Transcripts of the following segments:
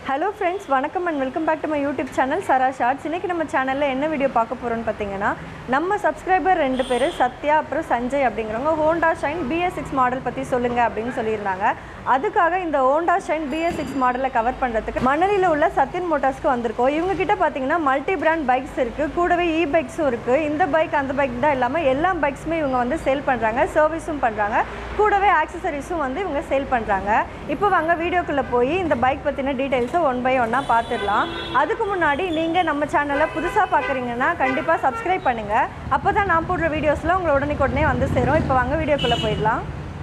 hello friends வணக்கம் and welcome back to my YouTube channel Sara shorts இன்றைக்கி நம்ம சேனலில் என்ன வீடியோ பார்க்க போகிறோம்னு பார்த்தீங்கன்னா நம்ம சப்ஸ்கிரைபர் ரெண்டு பேர் சத்யா அப்புறம் சஞ்சய் அப்படிங்கிறவங்க Honda Shine BS six model பற்றி சொல்லுங்கள் அப்படின்னு சொல்லியிருந்தாங்க அதுக்காக இந்த ஹோண்டா ஷைன் பிஎஸ் சிக்ஸ் மாடலை கவர் பண்ணுறதுக்கு மணலியில் உள்ள சத்யன் மோட்டார்ஸ்க்கு வந்திருக்கோம் இவங்க கிட்ட பார்த்தீங்கன்னா மல்டி பிராண்ட் பைக்ஸ் இருக்குது கூடவே இ பைக்ஸும் இருக்குது இந்த பைக் அந்த பைக் தான் இல்லாமல் எல்லா பைக்ஸுமே இவங்க வந்து சேல் பண்ணுறாங்க சர்வீஸும் பண்ணுறாங்க கூடவே ஆக்சசரிஸும் வந்து இவங்க சேல் பண்ணுறாங்க இப்போ வாங்க வீடியோக்குள்ளே போய் இந்த பைக் பற்றின டீட்டெயில்ஸை ஒன் பை ஒன்னாக பார்த்துடலாம் அதுக்கு முன்னாடி நீங்கள் நம்ம சேனலை புதுசாக பார்க்குறீங்கன்னா கண்டிப்பாக சப்ஸ்கிரைப் பண்ணுங்கள் அப்போ தான் நான் போடுற வீடியோஸில் உங்களை உடனே உடனே வந்து சேரும் இப்போ வாங்க வீடியோக்குள்ளே போயிடலாம்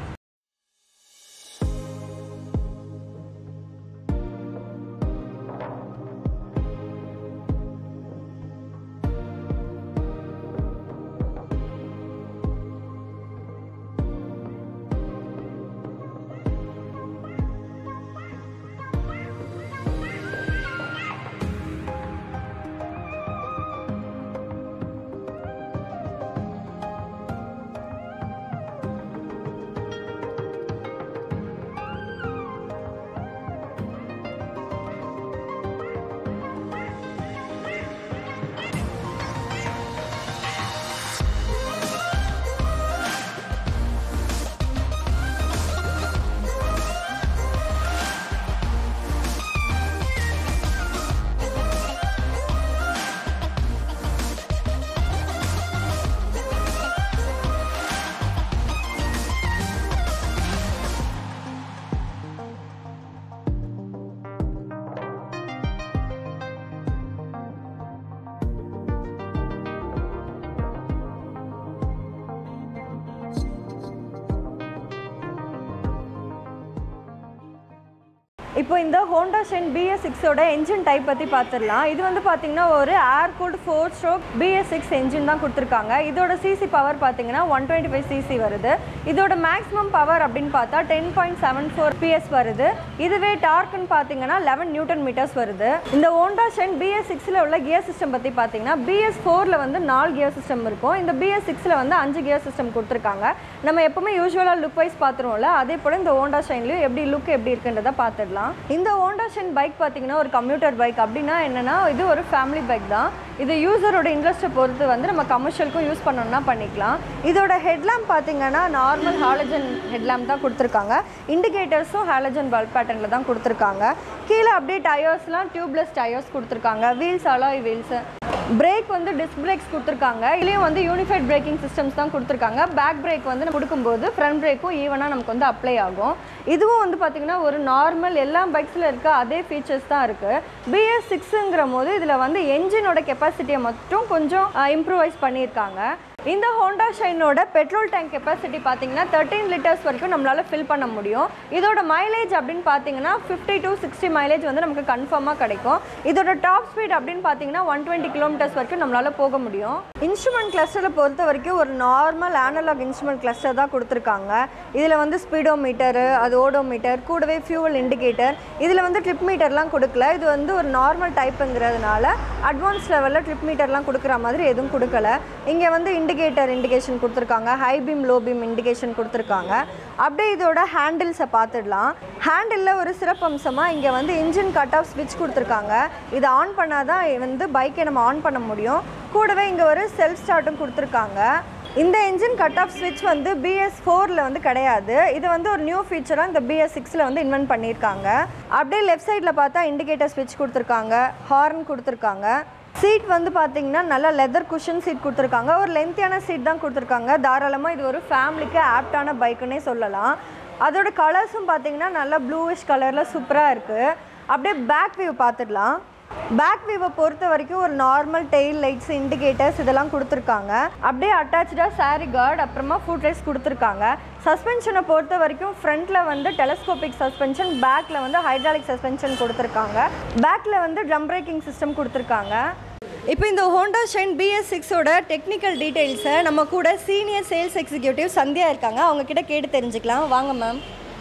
இப்போ இந்த ஹோண்டா ஷென் பிஎஸ் சிக்ஸோட என்ஜின் டைப் பற்றி பார்த்துடலாம் இது வந்து பார்த்தீங்கன்னா ஒரு air cooled four stroke BS six engine தான் கொடுத்துருக்காங்க இதோட சிசி பவர் பார்த்தீங்கன்னா ஒன் டுவெண்ட்டி ஃபைவ் சிசி வருது இதோட மேக்ஸிமம் பவர் அப்படின்னு பார்த்தா ten point seven four PS வருது இதுவே டார்க்குன்னு பார்த்தீங்கன்னா லெவன் நியூட்டன் மீட்டர்ஸ் வருது இந்த ஹோண்டா ஷென் பிஎஸ் சிக்ஸில் உள்ள கியர் சிஸ்டம் பற்றி பார்த்தீங்கன்னா பிஎஸ் ஃபோரில் வந்து நாலு கியர் சிஸ்டம் இருக்கும் இந்த பிஎஸ் சிக்ஸில் வந்து அஞ்சு கியர் சிஸ்டம் கொடுத்துருக்காங்க நம்ம எப்பவுமே யூஸ்வலாக லுக் வைஸ் பார்த்துருவோம்ல அதே போல் இந்த ஹோண்டா ஷைன்லையும் எப்படி லுக் எப்படி இருக்குன்றதை பார்த்துடலாம் இந்த ஹோண்டா ஷைன் பைக் பார்த்தீங்கன்னா ஒரு கம்ப்யூட்டர் பைக் அப்படின்னா என்னன்னா இது ஒரு ஃபேமிலி பைக் தான் இது யூசரோட இன்ட்ரெஸ்ட்டை பொறுத்து வந்து நம்ம கமர்ஷியலுக்கும் யூஸ் பண்ணணும்னா பண்ணிக்கலாம் இதோட ஹெட்லாம்ப் பார்த்தீங்கன்னா நார்மல் ஹாலஜன் ஹெட்லாம்ப் தான் கொடுத்துருக்காங்க இண்டிகேட்டர்ஸும் ஹாலஜன் பல்ப் பேட்டர்னில் தான் கொடுத்துருக்காங்க கீழே அப்படியே டயர்ஸ்லாம் டியூப்லெஸ் டயர்ஸ் கொடுத்துருக்காங்க வீல்ஸ் அலாய் வீல்ஸு பிரேக் வந்து டிஸ்க் பிரேக்ஸ் கொடுத்துருக்காங்க இதுலேயும் வந்து யூனிஃபைட் பிரேக்கிங் சிஸ்டம்ஸ் தான் கொடுத்துருக்காங்க பேக் பிரேக் வந்து நம்ம கொடுக்கும்போது ஃப்ரண்ட் பிரேக்கும் ஈவனாக நமக்கு வந்து அப்ளை ஆகும் இதுவும் வந்து பார்த்திங்கன்னா ஒரு நார்மல் எல்லா பைக்ஸில் இருக்க அதே ஃபீச்சர்ஸ் தான் இருக்குது பிஎஸ் சிக்ஸுங்கிற போது இதில் வந்து என்ஜினோட கெப்பாசிட்டியை மட்டும் கொஞ்சம் இம்ப்ரூவைஸ் பண்ணியிருக்காங்க இந்த ஹோண்டா ஷைனோட பெட்ரோல் டேங்க் கெப்பாசிட்டி பார்த்தீங்கன்னா தேர்ட்டீன் லிட்டர்ஸ் வரைக்கும் நம்மளால் ஃபில் பண்ண முடியும் இதோட மைலேஜ் அப்படின்னு பார்த்தீங்கன்னா ஃபிஃப்டி டு சிக்ஸ்டி மைலேஜ் வந்து நமக்கு கன்ஃபார்மாக கிடைக்கும் இதோட டாப் ஸ்பீட் அப்படின்னு பார்த்தீங்கன்னா ஒன் டுவெண்ட்டி கிலோமீட்டர்ஸ் வரைக்கும் நம்மளால் போக முடியும் இன்ஸ்ட்ருமெண்ட் கிளஸ்டரை பொறுத்த வரைக்கும் ஒரு நார்மல் ஆனலாக் இன்ஸ்ட்ருமெண்ட் கிளஸ்டர் தான் கொடுத்துருக்காங்க இதில் வந்து ஸ்பீடோ மீட்டரு அது ஓடோ மீட்டர் கூடவே ஃபியூவல் இண்டிகேட்டர் இதில் வந்து ட்ரிப் மீட்டர்லாம் கொடுக்கல இது வந்து ஒரு நார்மல் டைப்புங்கிறதுனால அட்வான்ஸ் லெவலில் ட்ரிப் மீட்டர்லாம் கொடுக்குற மாதிரி எதுவும் கொடுக்கல இங்கே வந்து இண்டிகேட்டர் இண்டிகேஷன் கொடுத்துருக்காங்க high beam low beam indication கொடுத்துருக்காங்க அப்படியே இதோட ஹேண்டில்ஸை பார்த்துடலாம் ஹேண்டிலில் ஒரு சிறப்பம்சமாக இங்கே வந்து இன்ஜின் கட் ஆஃப் ஸ்விட்ச் கொடுத்துருக்காங்க இதை ஆன் பண்ணால் தான் வந்து பைக்கை நம்ம ஆன் பண்ண முடியும் கூடவே இங்கே ஒரு செல்ஃப் ஸ்டார்ட்டும் கொடுத்துருக்காங்க இந்த இன்ஜின் கட் ஆஃப் ஸ்விட்ச் வந்து பிஎஸ் ஃபோரில் வந்து கிடையாது இது வந்து ஒரு நியூ ஃபீச்சராக இந்த பிஎஸ் சிக்ஸில் வந்து இன்வென்ட் பண்ணியிருக்காங்க அப்படியே லெஃப்ட் சைடில் பார்த்தா இண்டிகேட்டர் ஸ்விட்ச் கொடுத்துருக்காங்க ஹார்ன் கொடுத்துருக்காங்க சீட் வந்து பார்த்தீங்கன்னா நல்லா லெதர் குஷன் சீட் கொடுத்துருக்காங்க ஒரு லென்த்தியான சீட் தான் கொடுத்துருக்காங்க தாராளமாக இது ஒரு ஃபேமிலிக்கு ஆப்டான பைக்குன்னே சொல்லலாம் அதோட கலர்ஸும் பார்த்தீங்கன்னா நல்லா ப்ளூவிஷ் கலரில் சூப்பராக இருக்குது அப்படியே பேக் வியூ பார்த்துடலாம் பேக் வியூவை பொறுத்த வரைக்கும் ஒரு நார்மல் டெயில் லைட்ஸ் இண்டிகேட்டர்ஸ் இதெல்லாம் கொடுத்துருக்காங்க அப்படியே அட்டாச்சாக சாரி கார்டு அப்புறமா ஃபுட் ரைஸ் கொடுத்துருக்காங்க சஸ்பென்ஷனை பொறுத்த வரைக்கும் ஃப்ரண்ட்டில் வந்து டெலஸ்கோபிக் சஸ்பென்ஷன் பேக்கில் வந்து ஹைட்ராலிக் சஸ்பென்ஷன் கொடுத்துருக்காங்க பேக்கில் வந்து ட்ரம் பிரேக்கிங் சிஸ்டம் கொடுத்துருக்காங்க இப்போ இந்த ஹோண்டா ஷைன் பிஎஸ் சிக்ஸோட டெக்னிக்கல் டீட்டெயில்ஸை நம்ம கூட சீனியர் சேல்ஸ் எக்ஸிக்யூட்டிவ் சந்தியா இருக்காங்க அவங்க கிட்ட கேட்டு தெரிஞ்சுக்கலாம் வாங்க ma'am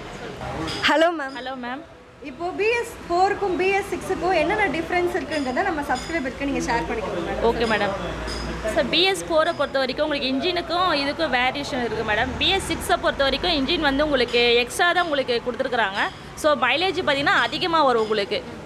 hello ma'am hello ma'am இப்போ பிஎஸ் ஃபோருக்கும் பிஎஸ் சிக்ஸுக்கும் என்னென்ன டிஃப்ரென்ஸ் இருக்குன்றதை நம்ம சப்ஸ்கிரைபருக்கு நீங்கள் ஷேர் பண்ணிக்கணும் madam okay madam sir BS ஃபோரை பொறுத்த வரைக்கும் உங்களுக்கு இன்ஜினுக்கும் இதுக்கும் வேரியேஷன் இருக்குது மேடம் பிஎஸ் சிக்ஸை பொறுத்த வரைக்கும் இன்ஜின் வந்து உங்களுக்கு எக்ஸ்ட்ரா தான் உங்களுக்கு கொடுத்துருக்குறாங்க ஸோ மைலேஜ் பார்த்தீங்கன்னா அதிகமாக வரும் உங்களுக்கு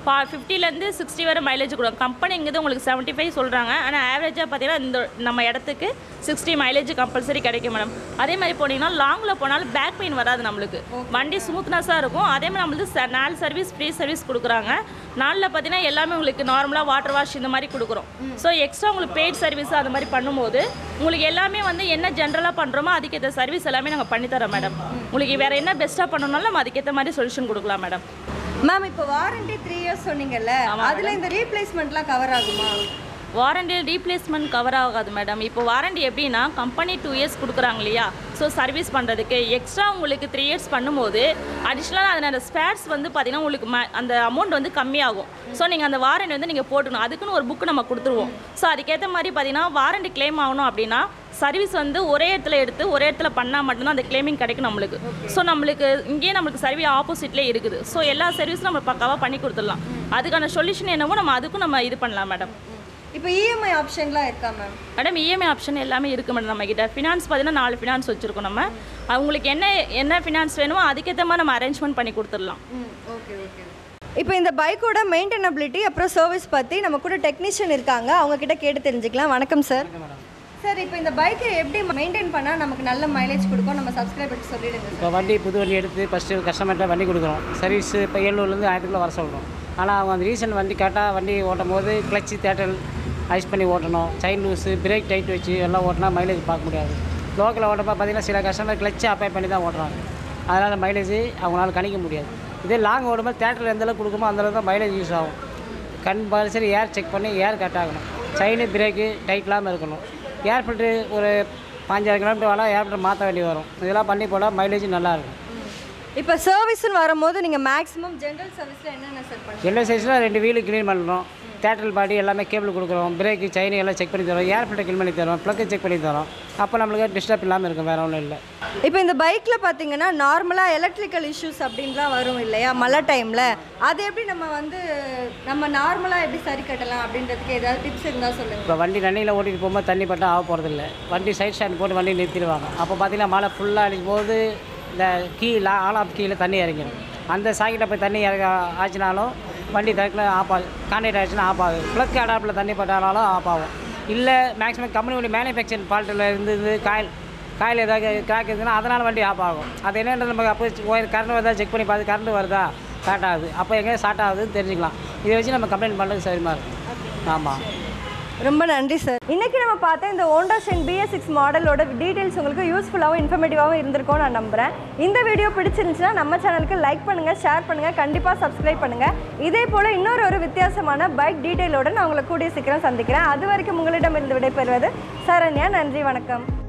பா ஃபிஃப்டிலேருந்து சிக்ஸ்டி வரை மைலேஜ் கொடுக்கும் கம்பெனிங்கிறது உங்களுக்கு செவன்ட்டி ஃபைவ் சொல்கிறாங்க ஆனால் ஆவரேஜாக பார்த்தீங்கன்னா இந்த நம்ம இடத்துக்கு சிக்ஸ்டி மைலேஜ் கம்பல்சரி கிடைக்கும் மேடம் அதே மாதிரி போனீங்கன்னா லாங்கில் போனாலும் பேக் பெயின் வராது நம்மளுக்கு வண்டி ஸ்மூத்னஸாக இருக்கும் அதே மாதிரி நம்மளுக்கு ச- நாலு சர்வீஸ் ஃப்ரீ சர்வீஸ் கொடுக்குறாங்க நாளில் பார்த்தீங்கன்னா எல்லாமே உங்களுக்கு நார்மலாக வாட்டர் வாஷ் இந்த மாதிரி கொடுக்குறோம் ஸோ எக்ஸ்ட்ரா உங்களுக்கு பெய்ட் சர்வீஸ் அது மாதிரி பண்ணும்போது உங்களுக்கு எல்லாமே வந்து என்ன ஜென்ரலாக பண்ணுறோமோ அதுக்கேற்ற சர்வீஸ் எல்லாமே நாங்கள் பண்ணித்தரோம் மேடம் உங்களுக்கு வேறு என்ன பெஸ்ட்டாக பண்ணணும்னாலும் நம்ம அதுக்கேற்ற மாதிரி சொல்யூஷன் கொடுக்கலாம் மேடம் மேம் இப்போ வாரண்டி த்ரீ இயர்ஸ் சொன்னீங்கல்ல அதுல இந்த ரீப்ளேஸ்மெண்ட்லாம் கவர் ஆகுமா வாரண்டி ரீப்ளேஸ்மெண்ட் கவர் ஆகாது மேடம் இப்போ வாரண்டி எப்படின்னா கம்பெனி டூ இயர்ஸ் கொடுக்குறாங்க இல்லையா ஸோ சர்வீஸ் பண்ணுறதுக்கு எக்ஸ்ட்ரா உங்களுக்கு த்ரீ இயர்ஸ் பண்ணும்போது அடிஷ்னலாக அதனோட ஸ்பேர்ஸ் வந்து பார்த்தீங்கன்னா உங்களுக்கு ம- அந்த அமௌண்ட் வந்து கம்மியாகும் ஸோ நீங்கள் அந்த வாரண்டி வந்து நீங்கள் போட்டுக்கணும் அதுக்குன்னு ஒரு புக் நம்ம கொடுத்துருவோம் ஸோ அதுக்கேற்ற மாதிரி பார்த்தீங்கன்னா வாரண்டி claim ஆகணும் அப்படின்னா சர்வீஸ் வந்து ஒரே இடத்துல எடுத்து ஒரே இடத்துல பண்ணால் மட்டும்தான் அந்த கிளைமிங் கிடைக்கும் நம்மளுக்கு ஸோ நம்மளுக்கு இங்கேயே நம்மளுக்கு சர்வீஸ் ஆப்போசிட்லேயே இருக்குது ஸோ எல்லா சர்வீஸும் நம்ம பக்காவாக பண்ணி கொடுத்துடலாம் அதுக்கான சொல்யூஷன் என்னவோ நம்ம அதுக்கும் நம்ம இது பண்ணலாம் மேடம் இப்போ இஎம்ஐ ஆப்ஷன்லாம் இருக்கா மேம் மேடம் இஎம்ஐ ஆப்ஷன் எல்லாமே இருக்குது மேடம் நம்ம கிட்ட ஃபினான்ஸ் பார்த்தீங்கன்னா நாலு ஃபினான்ஸ் வச்சுருக்கோம் நம்ம அவங்களுக்கு என்ன என்ன ஃபினான்ஸ் வேணுமோ அதுக்கேற்ற மாதிரி நம்ம அரேஞ்ச்மெண்ட் பண்ணி கொடுத்துடலாம் ம் ஓகே ஓகே இப்போ இந்த பைக்கோட மெயின்டெனபிலிட்டி அப்புறம் சர்வீஸ் பற்றி நம்ம கூட டெக்னீஷியன் இருக்காங்க அவங்க கிட்ட கேட்டு தெரிஞ்சுக்கலாம் வணக்கம் சார் சார் இப்போ இந்த பைக்கை எப்படி மெயின்டைன் பண்ணால் நமக்கு நல்ல மைலேஜ் கொடுக்கும் நம்ம சப்ஸ்கிரைபருக்கு சொல்லிடுங்க இப்போ வண்டி புது வண்டி எடுத்து ஃபஸ்ட்டு கஸ்டமர்கிட்ட வண்டி கொடுக்குறோம் சர்வீஸ் இப்போ ஏழுநூறுலேருந்து ஆயிரத்துக்குள்ள வர சொல்கிறோம் ஆனால் அவங்க அந்த ரீசன்ட் வண்டி கரெக்டாக வண்டி ஓட்டும் போது கிளச்சு தேட்டல் ஐஸ் பண்ணி ஓட்டணும் செயின் லூஸு பிரேக் டைட் வச்சு எல்லாம் ஓட்டினா மைலேஜ் பார்க்க முடியாது லோக்கலில் ஓட்டப்போ பார்த்தீங்கன்னா சில கஸ்டமர் கிளச்சு அப்ளை பண்ணி தான் ஓட்டுறாங்க அதனால் மைலேஜ் அவங்களால கணிக்க முடியாது இதே லாங் ஓடும்போது தேட்டரில் எந்த அளவுக்கு கொடுக்குமோ அந்த அளவுக்கு தான் மைலேஜ் யூஸ் ஆகும் கம்பல்சரி ஏர் செக் பண்ணி ஏர் கட் ஆகணும் செயின் பிரேக்கு டைட் இல்லாமல் இருக்கணும் ஏர் ஃபில்ட்ரு ஒரு பாஞ்சாயிரம் கிலோமீட்டர் வரலாம் ஏர் ஃபில்டர் மாற்ற வேண்டி வரும் இதெல்லாம் பண்ணி போட்டால் மைலேஜ் நல்லாயிருக்கும் இப்போ சர்வீஸ்னு வரும்போது நீங்கள் மேக்ஸிமம் ஜென்ரல் சர்வீஸில் என்னென்ன சார் பண்ணுறீங்க எல்லை சைஸில் ரெண்டு வீலு க்ளீன் பண்ணுறோம் தேட்டல் பாடி எல்லாமே கேபிள் கொடுக்குறோம் பிரேக்கு செயின் எல்லாம் செக் பண்ணி தரோம் ஏர் ஃபில்டர் க்ளீன் பண்ணி தரோம் ப்ளக்கு செக் பண்ணி தரோம் அப்போ நம்மளுக்கு டிஸ்டர்ப் இல்லாமல் இருக்கும் வேறு ஒன்றும் இல்லை இப்போ இந்த பைக்கில் பார்த்தீங்கன்னா நார்மலாக எலக்ட்ரிக்கல் இஷ்யூஸ் அப்படின்லாம் வரும் இல்லையா மழை டைமில் அது எப்படி நம்ம வந்து நம்ம நார்மலாக எப்படி சரி கட்டலாம் அப்படின்றதுக்கு ஏதாவது டிப்ஸ் இருந்தால் சொல்லுங்கள் இப்போ வண்டி தண்ணியில் ஓட்டிட்டு போகும்போது தண்ணி பட்டால் ஆக போகிறதில்ல வண்டி சைட் ஸ்டாண்ட் போட்டு வண்டி நிறுத்திடுவாங்க அப்போ பார்த்தீங்கன்னா மழை ஃபுல்லாக அடிக்கும் போது இந்த கீழே ஆல் ஆஃப் கீழே தண்ணி இறங்கிடும் அந்த சாக்கிட்ட போய் தண்ணி இறங்க ஆச்சுனாலும் வண்டி தரக்கில் ஆஃப் ஆகுது கான்டாக்ட் ஆச்சுன்னா ஆஃப் ஆகுது ப்ளக் அடாப்பில் தண்ணி பட்டாலும் ஆஃப் ஆகும் இல்லை மேக்ஸிமம் கம்பெனியோட மேனுஃபேக்சரிங் ஃபால்ட்டில் இருந்தது காயில் காயில் ஏதாவது கிராக் இருந்ததுன்னா அதனால் வண்டி ஆஃப் ஆகும் அது என்னன்றது நமக்கு அப்போ கரண்ட் வருதா செக் பண்ணி பார்த்து கரண்ட் வருதா ஸ்டார்ட் ஆகுது அப்போ எங்கே ஸ்டார்ட் ஆகுதுன்னு தெரிஞ்சுக்கலாம் இதை வச்சு நம்ம கம்ப்ளைண்ட் பண்ணுறது சரிமா இருக்கும் ஆமாம் ரொம்ப நன்றி சார் இன்னைக்கு நம்ம பார்த்த இந்த ஹோண்டா ஷென் பிஎஸ் சிக்ஸ் மாடலோட டீடைல்ஸ் உங்களுக்கு யூஸ்ஃபுல்லாகவும் இன்ஃபர்மேட்டிவாகவும் இருந்திருக்கும் நான் நம்புறேன் இந்த வீடியோ பிடிச்சிருந்துச்சுன்னா நம்ம சேனலுக்கு லைக் பண்ணுங்க ஷேர் பண்ணுங்க கண்டிப்பாக சப்ஸ்கிரைப் பண்ணுங்க இதே போல இன்னொரு ஒரு வித்தியாசமான பைக் டீடைலோட நான் உங்களை கூடிய சீக்கிரம் சந்திக்கிறேன் அது வரைக்கும் உங்களிடமிருந்து விடைபெறுவது சரண்யா நன்றி வணக்கம்